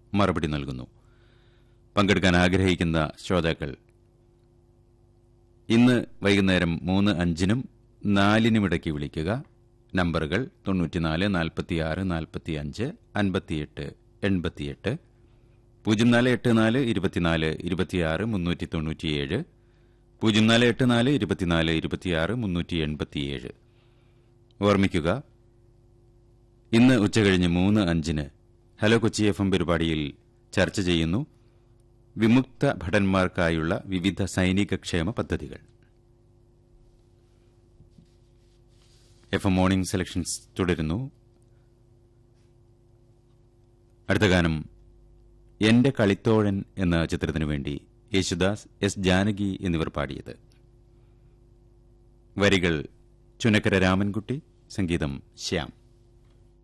മറുപടി നൽകുന്നു പങ്കെടുക്കാൻ ആഗ്രഹിക്കുന്ന ശ്രോതാക്കൾ ഇന്ന് വൈകുന്നേരം മൂന്ന് അഞ്ചിനും നാലിനുമിടയ്ക്ക് വിളിക്കുക നമ്പറുകൾ തൊണ്ണൂറ്റിനാല് നാൽപ്പത്തിയാറ് നാൽപ്പത്തിയഞ്ച് അൻപത്തിയെട്ട് എൺപത്തിയെട്ട് പൂജ്യം നാല് എട്ട് നാല് ഇരുപത്തിനാല് ഇരുപത്തിയാറ് മുന്നൂറ്റി തൊണ്ണൂറ്റിയേഴ് പൂജ്യം നാല് എട്ട് നാല് ഇരുപത്തിനാല് ഇരുപത്തിയാറ് മുന്നൂറ്റി എൺപത്തിയേഴ് ഓർമ്മിക്കുക ഇന്ന് ഉച്ചകഴിഞ്ഞ് മൂന്ന് അഞ്ചിന് ഹലോ കൊച്ചി എഫ് എം പരിപാടിയിൽ ചർച്ച ചെയ്യുന്നു വിമുക്ത ഭടന്മാർക്കായുള്ള വിവിധ സൈനിക ക്ഷേമ പദ്ധതികൾ എഫ് എം മോർണിംഗ് സെലക്ഷൻസ് തുടരുന്നു അടുത്ത ഗാനം എന്റെ കളിത്തോഴൻ എന്ന ചിത്രത്തിനു വേണ്ടി യേശുദാസ് എസ് ജാനകി എന്നിവർ പാടിയത് വരികൾ ചുനക്കര രാമൻകുട്ടി സംഗീതം ശ്യാം